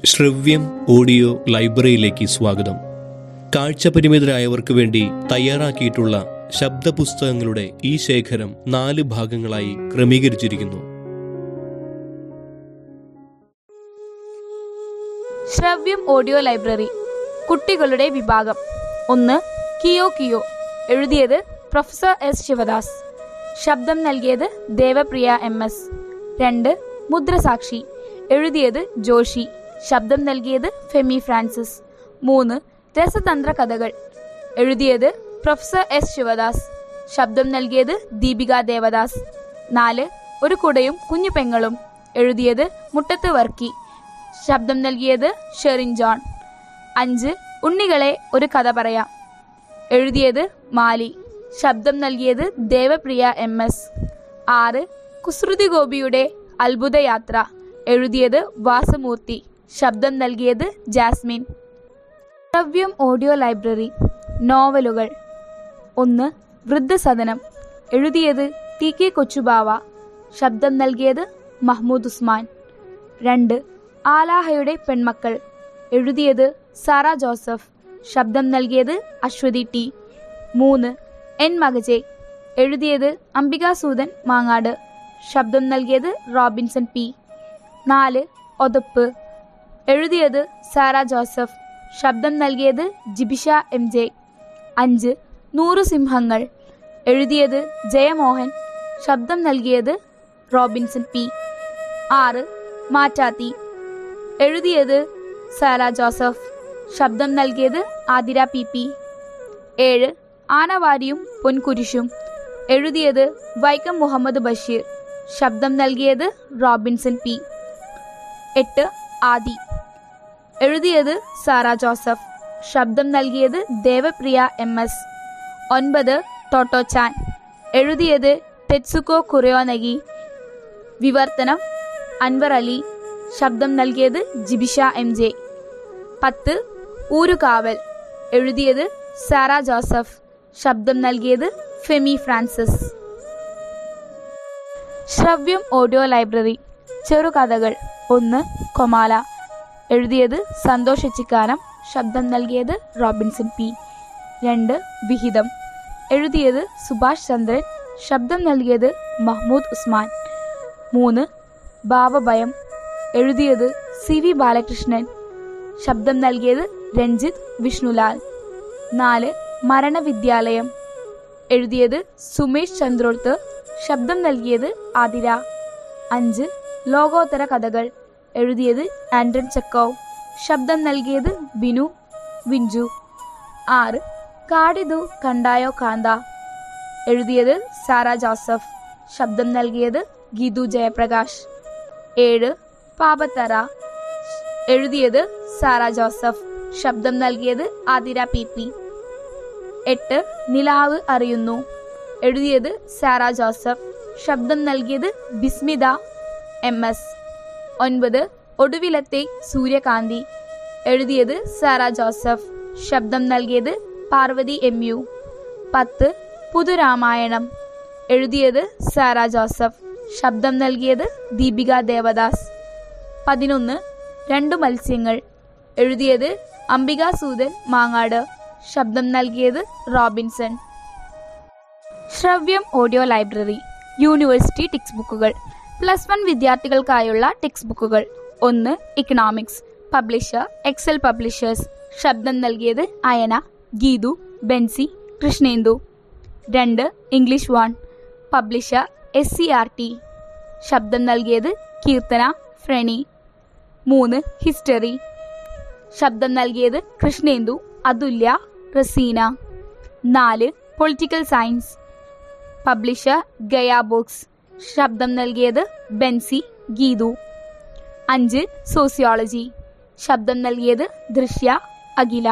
ശ്രവ്യം audio ലൈബ്രറിയിലേക്ക് സ്വാഗതം കാഴ്ചപരിമിതരായവർക്ക് വേണ്ടി തയ്യാറാക്കിയിട്ടുള്ള ശബ്ദപുസ്തകങ്ങളുടെ ഈ ശേഖരം നാല് ഭാഗങ്ങളായി ക്രമീകരിച്ചിരിക്കുന്നു ശ്രവ്യം ഓഡിയോ ലൈബ്രറി കുട്ടികളുടെ വിഭാഗം ഒന്ന് കിയോ കിയോ എഴുതിയത് പ്രൊഫസർ എസ് ശിവദാസ് ശബ്ദം നൽകിയത് ദേവപ്രിയ എം എസ് രണ്ട് മുദ്രസാക്ഷി എഴുതിയത് ജോഷി ശബ്ദം നൽകിയത് ഫെമി ഫ്രാൻസിസ് മൂന്ന് രസതന്ത്ര കഥകൾ എഴുതിയത് പ്രൊഫസർ എസ് ശിവദാസ് ശബ്ദം നൽകിയത് ദീപിക ദേവദാസ് നാല് ഒരു കുടയും കുഞ്ഞു പെങ്ങളും എഴുതിയത് മുട്ടത്ത് വർക്കി ശബ്ദം നൽകിയത് ഷെറിൻ ജോൺ അഞ്ച് ഉണ്ണികളെ ഒരു കഥ പറയാം എഴുതിയത് മാലി ശബ്ദം നൽകിയത് ദേവപ്രിയ എം എസ് ആറ് കുസൃതി ഗോപിയുടെ അത്ഭുതയാത്ര എഴുതിയത് വാസമൂർത്തി ശബ്ദം നൽകിയത് ജാസ്മിൻ ശ്രവ്യം ഓഡിയോ ലൈബ്രറി നോവലുകൾ ഒന്ന് വൃദ്ധസദനം എഴുതിയത് ടി കെ കൊച്ചുബാവ ശബ്ദം നൽകിയത് മഹ്മൂദ് ഉസ്മാൻ രണ്ട് ആലാഹയുടെ പെൺമക്കൾ എഴുതിയത് സാറ ജോസഫ് ശബ്ദം നൽകിയത് അശ്വതി ടി മൂന്ന് എൻ മകജെ എഴുതിയത് അംബികാസൂദൻ മാങ്ങാട് ശബ്ദം നൽകിയത് റോബിൻസൺ പി നാല് ഒതപ്പ് എഴുതിയത് സാറ ജോസഫ് ശബ്ദം നൽകിയത് ജിബിഷ എം ജെ അഞ്ച് നൂറു സിംഹങ്ങൾ എഴുതിയത് ജയമോഹൻ ശബ്ദം നൽകിയത് റോബിൻസൺ പി ആറ് മാറ്റാത്തി എഴുതിയത് സാറ ജോസഫ് ശബ്ദം നൽകിയത് ആതിര പി പി ഏഴ് ആനവാരിയും പൊൻകുരിശും എഴുതിയത് വൈക്കം മുഹമ്മദ് ബഷീർ ശബ്ദം നൽകിയത് റോബിൻസൺ പി എട്ട് ആദി എഴുതിയത് സാറ ജോസഫ് ശബ്ദം നൽകിയത് ദേവപ്രിയ എം എസ് ഒൻപത് ടോട്ടോ ചാൻ എഴുതിയത് തെത്സുക്കോ കുറിയോനഗി വിവർത്തനം അൻവർ അലി ശബ്ദം നൽകിയത് ജിബിഷ എം ജെ പത്ത് ഊരുകാവൽ എഴുതിയത് സാറ ജോസഫ് ശബ്ദം നൽകിയത് Femi Francis Shravyam audio library ചെറുകഥകൾ ഒന്ന് കൊമാല എഴുതിയത് സന്തോഷ് എച്ചിക്കാനം ശബ്ദം നൽകിയത് റോബിൻസൺ പി രണ്ട് വിഹിതം എഴുതിയത് സുഭാഷ് ചന്ദ്രൻ ശബ്ദം നൽകിയത് മഹ്മൂദ് ഉസ്മാൻ മൂന്ന് ഭാവഭയം എഴുതിയത് സി വി ബാലകൃഷ്ണൻ ശബ്ദം നൽകിയത് രഞ്ജിത്ത് വിഷ്ണുലാൽ നാല് മരണവിദ്യാലയം എഴുതിയത് സുമേഷ് ചന്ദ്രോത്ത് ശബ്ദം നൽകിയത് ആതിര അഞ്ച് ലോകോത്തര കഥകൾ എഴുതിയത് ആൻഡ്രൻ ചെക്കോവ് ശബ്ദം നൽകിയത് ബിനു വിഞ്ചു ആറ് കാടിതു കണ്ടായോ കാന്ത എഴുതിയത് സാറ ജോസഫ് ശബ്ദം നൽകിയത് ഗീതു ജയപ്രകാശ് ഏഴ് പാപത്തറ എഴുതിയത് സാറ ജോസഫ് ശബ്ദം നൽകിയത് ആതിര പി പി എട്ട് നിലാവ് അറിയുന്നു എഴുതിയത് സാറ ജോസഫ് ശബ്ദം നൽകിയത് ബിസ്മിത എം എസ് ഒൻപത് ഒടുവിലത്തെ സൂര്യകാന്തി എഴുതിയത് സാറ ജോസഫ് ശബ്ദം നൽകിയത് പാർവതി എം യു പത്ത് പുതുരാമായണം എഴുതിയത് സാറ ജോസഫ് ശബ്ദം നൽകിയത് ദീപിക ദേവദാസ് പതിനൊന്ന് രണ്ടു മത്സ്യങ്ങൾ എഴുതിയത് അംബികാസൂദൻ മാങ്ങാട് ശബ്ദം നൽകിയത് Robinson Shravyam audio library university text ബുക്കുകൾ പ്ലസ് വൺ വിദ്യാർത്ഥികൾക്കായുള്ള ടെക്സ്റ്റ് ബുക്കുകൾ ഒന്ന് ഇക്കണോമിക്സ് പബ്ലിഷർ എക്സൽ പബ്ലിഷേഴ്സ് ശബ്ദം നൽകിയത് അയന ഗീതു ബെൻസി കൃഷ്ണേന്ദു രണ്ട് English one publisher S C R T ശബ്ദം നൽകിയത് കീർത്തന ഫ്രണി മൂന്ന് ഹിസ്റ്ററി ശബ്ദം നൽകിയത് കൃഷ്ണേന്ദു അതുല്യ റസീന നാല് political science publisher Gaya books ശബ്ദം നൽകിയത് ബെൻസി ഗീതു അഞ്ച് സോസിയോളജി ശബ്ദം നൽകിയത് ദൃശ്യ അഖില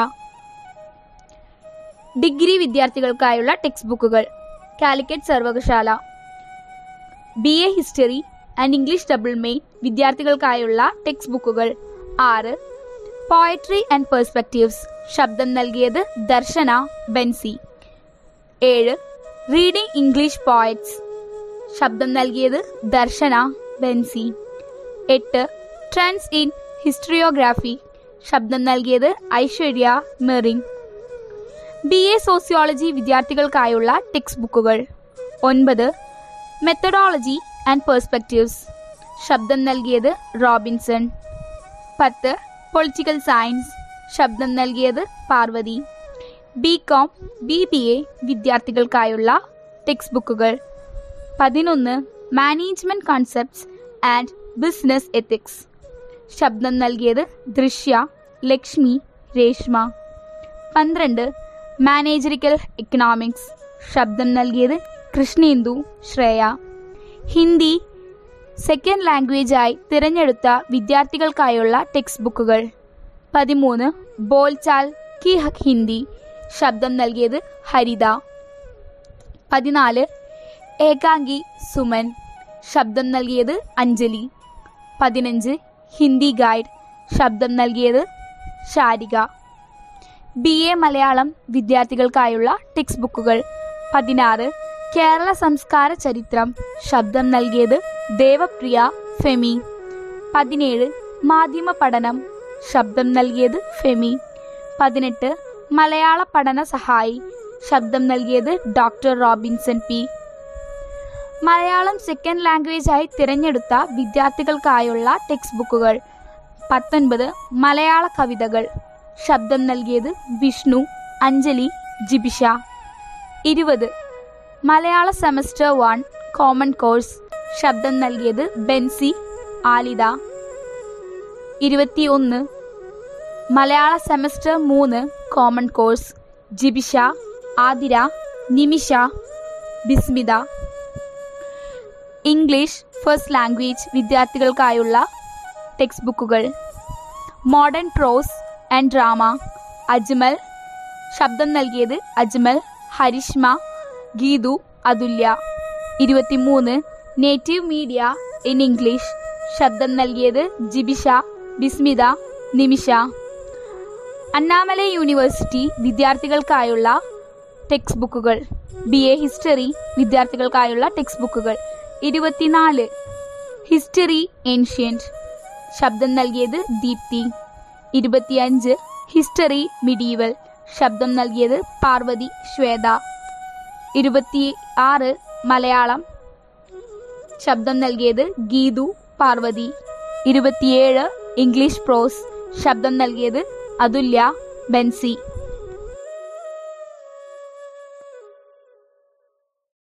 ഡിഗ്രി വിദ്യാർത്ഥികൾക്കായുള്ള ടെക്സ്റ്റ് ബുക്കുകൾ കാലിക്കറ്റ് സർവകശാല B A history and English double main വിദ്യാർത്ഥികൾക്കായുള്ള ടെക്സ്റ്റ് ബുക്കുകൾ ആറ് പോയട്രി ആൻഡ് പെർസ്പെക്റ്റീവ്സ് ശബ്ദം നൽകിയത് ദർശന ബെൻസി ഏഴ് റീഡിംഗ് ഇംഗ്ലീഷ് പോയറ്റ്സ് ശബ്ദം നൽകിയത് ദർശന ബെൻസി എട്ട് ട്രെൻഡ്സ് ഇൻ ഹിസ്റ്ററിയോഗ്രാഫി ശബ്ദം നൽകിയത് Aishwarya Mering B A sociology വിദ്യാർത്ഥികൾക്കായുള്ള ടെക്സ്റ്റ് ബുക്കുകൾ ഒൻപത് മെത്തഡോളജി ആൻഡ് പെർസ്പെക്റ്റീവ്സ് ശബ്ദം നൽകിയത് റോബിൻസൺ പത്ത് പൊളിറ്റിക്കൽ സയൻസ് ശബ്ദം നൽകിയത് Parvathi B com B B A വിദ്യാർത്ഥികൾക്കായുള്ള ടെക്സ്റ്റ് ബുക്കുകൾ പതിനൊന്ന് management concepts and business ethics ശബ്ദം നൽകിയത് ദൃശ്യ ലക്ഷ്മി രേഷ്മ പന്ത്രണ്ട് മാനേജറിക്കൽ എക്കണോമിക്സ് ശബ്ദം നൽകിയത് കൃഷ്ണേന്ദു ശ്രേയ ഹിന്ദി സെക്കൻഡ് ലാംഗ്വേജായി തിരഞ്ഞെടുത്ത വിദ്യാർത്ഥികൾക്കായുള്ള ടെക്സ്റ്റ് ബുക്കുകൾ പതിമൂന്ന് ബോൽചാൽ കി ഹക് ഹിന്ദി ശബ്ദം നൽകിയത് ഹരിത പതിനാല് ഏകാംഗി സുമൻ ശബ്ദം നൽകിയത് അഞ്ജലി പതിനഞ്ച് ഹിന്ദി ഗൈഡ് ശബ്ദം നൽകിയത് ശാരിക ബി എ മലയാളം വിദ്യാർത്ഥികൾക്കായുള്ള ടെക്സ്റ്റ് ബുക്കുകൾ പതിനാറ് കേരള സംസ്കാര ചരിത്രം ശബ്ദം നൽകിയത് ദേവപ്രിയ ഫെമി പതിനേഴ് മാധ്യമ പഠനം ശബ്ദം നൽകിയത് ഫെമി പതിനെട്ട് മലയാള പഠന സഹായി ശബ്ദം നൽകിയത് doctor Robinson P Malayalam second ലാംഗ്വേജായി തിരഞ്ഞെടുത്ത വിദ്യാർത്ഥികൾക്കായുള്ള ടെക്സ്റ്റ് ബുക്കുകൾ പത്തൊൻപത് മലയാള കവിതകൾ ശബ്ദം നൽകിയത് വിഷ്ണു അഞ്ജലി ജിബിഷ ഇരുപത് മലയാള സെമസ്റ്റർ വൺ കോമൺ കോഴ്സ് ശബ്ദം നൽകിയത് ബെൻസി ആലിദ ഇരുപത്തിയൊന്ന് മലയാള സെമസ്റ്റർ മൂന്ന് common course Jibisha Athira Nimisha Bismitha English first language വിദ്യാർത്ഥികൾക്കായുള്ള ടെക്സ്റ്റ് ബുക്കുകൾ modern prose and drama Ajmal ശബ്ദം നൽകിയത് അജ്മൽ ഹരിഷ്മ ഗീതു അതുല്യ ഇരുപത്തിമൂന്ന് നേറ്റീവ് മീഡിയ ഇൻ ഇംഗ്ലീഷ് ശബ്ദം നൽകിയത് ജിബിഷ ബിസ്മിത നിമിഷ അണ്ണാമല യൂണിവേഴ്സിറ്റി വിദ്യാർത്ഥികൾക്കായുള്ള ടെക്സ്റ്റ് ബുക്കുകൾ ബി എ ഹിസ്റ്ററി വിദ്യാർത്ഥികൾക്കായുള്ള ടെക്സ്റ്റ് ബുക്കുകൾ ഇരുപത്തിനാല് ഹിസ്റ്ററി ഏൻഷ്യൻറ്റ് ശബ്ദം നൽകിയത് ദീപ്തി ഇരുപത്തിയഞ്ച് ഹിസ്റ്ററി മിഡീവൽ ശബ്ദം നൽകിയത് പാർവതി ശ്വേത ഇരുപത്തി ആറ് മലയാളം ശബ്ദം നൽകിയത് ഗീതു പാർവതി ഇരുപത്തിയേഴ് ഇംഗ്ലീഷ് പ്രോസ് ശബ്ദം നൽകിയത് അതുല്യ ബെൻസി